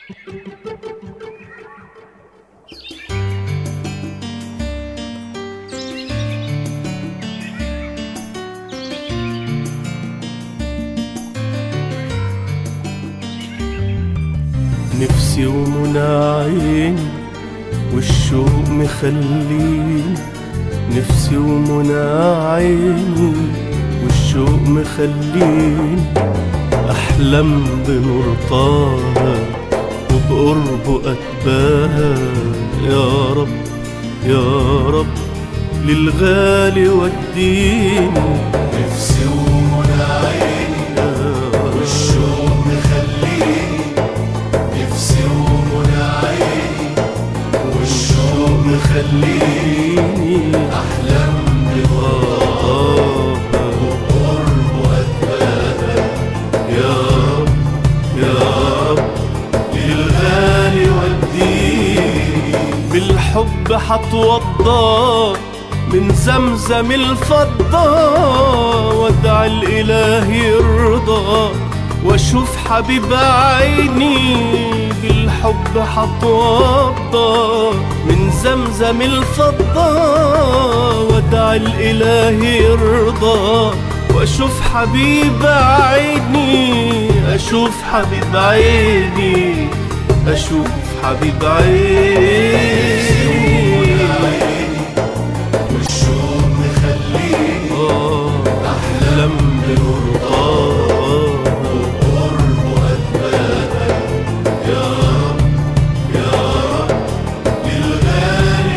نفسي ومنى عيني والشوق مخليني نفسي ومنى عيني والشوق مخليني أحلم بنور طه وبقربه أتباهى يا رب يا رب للغالي وديني نفسي ومنى عيني والشوق مخليني نفسي ومنى عيني والشوق مخليني أحلم بغراب وقرب أتباهى يا رب يا رب للغالي وديني بالحب حتوضى من زمزم الفضة وادعى الإله يرضى واشوف حبيب عيني بالحب حتوضى من زمزم الفضة وادعى الإله يرضى واشوف حبيب عيني اشوف حبيب عيني اشوف حبيب عيني والشوق مخليني آه، احلم برضاه قرب أتباهى يا رب يا رب للغالي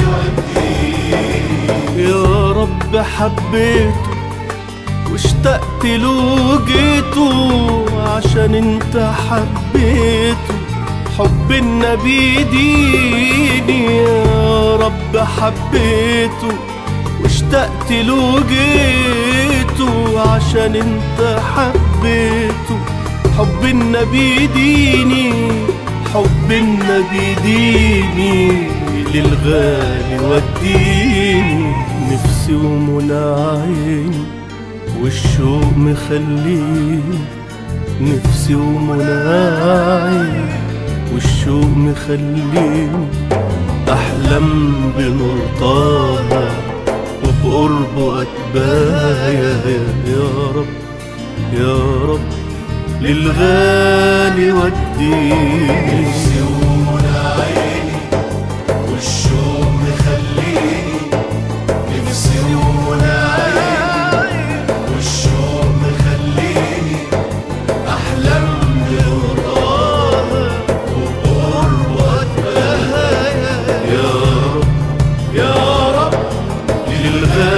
وديني يا رب حبيته واشتقت له جيته عشان انت حبيته حب النبي ديني يا رب حبيته واشتقت له جيته عشان انت حبيته حب النبي ديني حب النبي ديني للغالي وديني نفسي ومنى عيني والشوق مخليني نفسي ومنى عيني والشوق مخليني أحلم بنور طه وبقربه أتباهى يا رب يا رب للغالي وديني نفسي ومنى عيني والشوق مخليني نفسي ومنى عيني والشوق مخليني أحلم برضاه وقرب أتباهى يا رب يا رب للغالي